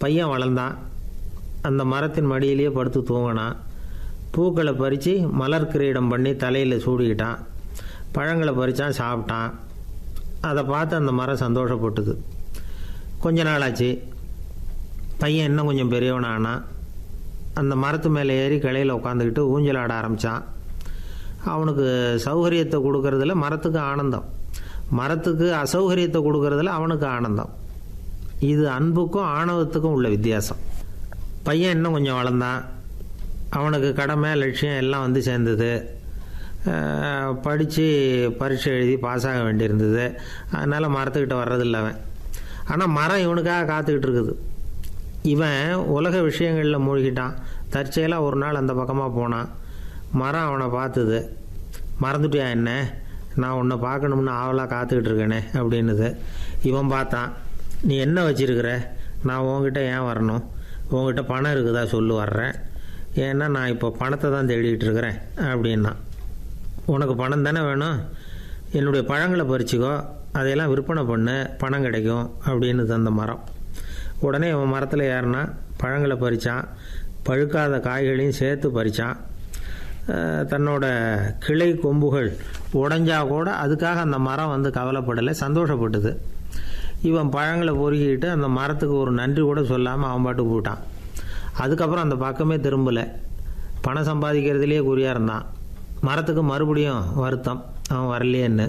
பையன் வளர்ந்தான் அந்த மரத்தின் மடியிலேயே படுத்து தூங்கினான் பூக்களை பறித்து மலர் கிரீடம் பண்ணி தலையில் சூடிக்கிட்டான் பழங்களை பறித்தான் சாப்பிட்டான் அதை பார்த்து அந்த மரம் சந்தோஷப்பட்டுது கொஞ்ச நாளாச்சு பையன் இன்னும் கொஞ்சம் பெரியவனானான் அந்த மரத்து மேலே ஏறி கிளையில் உட்காந்துக்கிட்டு ஊஞ்சல் ஆட ஆரம்பித்தான் அவனுக்கு சௌகரியத்தை கொடுக்கறதுல மரத்துக்கு ஆனந்தம் மரத்துக்கு அசௌகரியத்தை கொடுக்கறதுல அவனுக்கு ஆனந்தம் இது அன்புக்கும் ஆணவத்துக்கும் உள்ள வித்தியாசம் பையன் இன்னும் கொஞ்சம் வளர்ந்தான் அவனுக்கு கடமை லட்சியம் எல்லாம் வந்து சேர்ந்தது படித்து பரீட்சை எழுதி பாஸ் ஆக வேண்டியிருந்தது அதனால் மரத்துக்கிட்ட வர்றதில்ல அவன் ஆனால் மரம் இவனுக்காக காத்துக்கிட்டு இருக்குது இவன் உலக விஷயங்களில் மூழ்கிட்டான் தற்செயலாக ஒரு நாள் அந்த பக்கமாக போனான் மரம் அவனை பார்த்தது மறந்துட்டியா என்ன நான் உன்னை பார்க்கணும்னு ஆவலாக காத்துக்கிட்டு இருக்கேனே அப்படின்னுது இவன் பார்த்தான் நீ என்ன வச்சிருக்கிற நான் உன்கிட்ட ஏன் வரணும் உங்ககிட்ட பணம் இருக்குதா சொல்லு வர்றேன் ஏன்னா நான் இப்போ பணத்தை தான் தேடிக்கிட்டு இருக்கிறேன் அப்படின்னா உனக்கு பணம் தானே வேணும் என்னுடைய பழங்களை பறிச்சுக்கோ அதையெல்லாம் விற்பனை பண்ணு பணம் கிடைக்கும் அப்படின்னு தந்த மரம் உடனே அவன் மரத்தில் ஏறினா பழங்களை பறித்தான் பழுக்காத காய்களையும் சேர்த்து பறித்தான் தன்னோட கிளை கொம்புகள் உடஞ்சா கூட அதுக்காக அந்த மரம் வந்து கவலைப்படலை சந்தோஷப்பட்டது இவன் பழங்களை பொறுக்கிட்டு அந்த மரத்துக்கு ஒரு நன்றி கூட சொல்லாமல் அவன் பாட்டு போட்டான் அதுக்கப்புறம் அந்த பக்கமே திரும்பலை பணம் சம்பாதிக்கிறதுலேயே குறியாக இருந்தான் மரத்துக்கு மறுபடியும் வருத்தம் அவன் வரலையேன்னு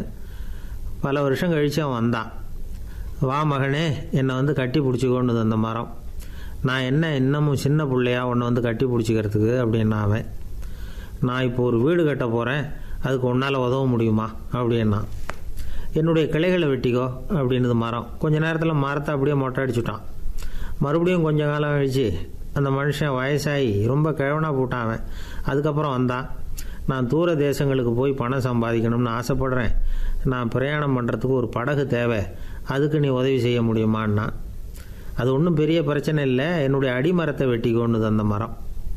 பல வருஷம் கழித்து அவன் வந்தான் வா மகனே என்னை வந்து கட்டி பிடிச்சிக்கொண்டு அந்த மரம் நான் என்ன இன்னமும் சின்ன பிள்ளையா உன்னை வந்து கட்டி பிடிச்சிக்கிறதுக்கு அப்படின்னா அவன் நான் இப்போ ஒரு வீடு கட்ட போகிறேன் அதுக்கு உன்னால் உதவ முடியுமா அப்படின்னா என்னுடைய கிளைகளை வெட்டிக்கோ அப்படின்னுது மரம் கொஞ்ச நேரத்தில் மரத்தை அப்படியே மொட்டை அடிச்சுட்டான் மறுபடியும் கொஞ்ச காலம் கழிச்சு அந்த மனுஷன் வயசாகி ரொம்ப கிழவனாக போட்டான் அவன் அதுக்கப்புறம் வந்தான் நான் தூர தேசங்களுக்கு போய் பணம் சம்பாதிக்கணும்னு ஆசைப்படுறேன் நான் பிரயாணம் பண்ணுறதுக்கு ஒரு படகு தேவை அதுக்கு நீ உதவி செய்ய முடியுமான்னா அது ஒன்றும் பெரிய பிரச்சனை இல்லை என்னுடைய அடிமரத்தை வெட்டிக்கோன்னுது அந்த மரம்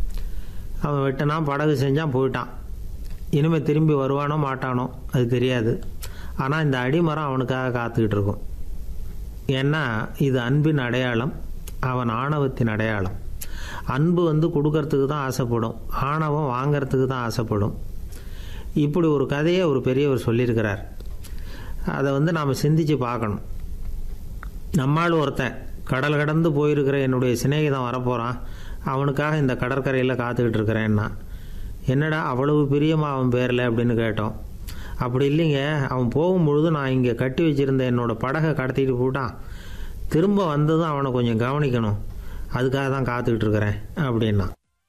அவன் வெட்டினா படகு செஞ்சான் போயிட்டான் இனிமேல் திரும்பி வருவானோ மாட்டானோ அது தெரியாது ஆனால் இந்த அடிமரம் அவனுக்காக காத்துக்கிட்டு இருக்கும் ஏன்னா இது அன்பின் அடையாளம் அவன் ஆணவத்தின் அடையாளம் அன்பு வந்து கொடுக்கறதுக்கு தான் ஆசைப்படும் ஆணவம் வாங்கிறதுக்கு தான் ஆசைப்படும் இப்படி ஒரு கதையை ஒரு பெரியவர் சொல்லியிருக்கிறார் அதை வந்து நாம் சிந்திச்சு பார்க்கணும் நம்மால் ஒருத்தன் கடல் கடந்து போயிருக்கிற என்னுடைய சிநேகிதன் வரப்போகிறான் அவனுக்காக இந்த கடற்கரையில் காத்துக்கிட்டு இருக்கிறேன்னா என்னடா அவ்வளவு பிரியமா அவன் பேரில் அப்படின்னு கேட்டோம் அப்படி இல்லைங்க அவன் போகும்பொழுது நான் இங்கே கட்டி வச்சிருந்த என்னோட படகை கடத்திட்டு போட்டான் திரும்ப வந்ததும் அவனை கொஞ்சம் கவனிக்கணும் அதுக்காக தான் காத்துக்கிட்டு இருக்கிறேன் அப்படின்னா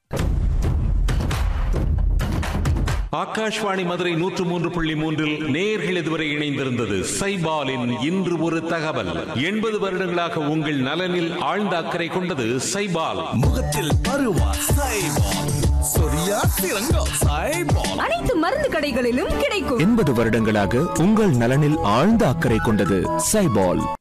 ஆகாஷ்வாணி மதுரை நூற்று மூன்று புள்ளி மூன்றில் நேர்கள் இதுவரை இணைந்திருந்தது சைபாலின் இன்று ஒரு தகவல் எண்பது வருடங்களாக உங்கள் நலனில் ஆழ்ந்த அக்கறை கொண்டது சைபால் முகத்தில் பருவா சைபால் சொரியா சிறங்கோ சைபால் அனைத்து மருந்து கடைகளிலும் கிடைக்கும் எண்பது வருடங்களாக உங்கள் நலனில் ஆழ்ந்த அக்கறை கொண்டது சைபால்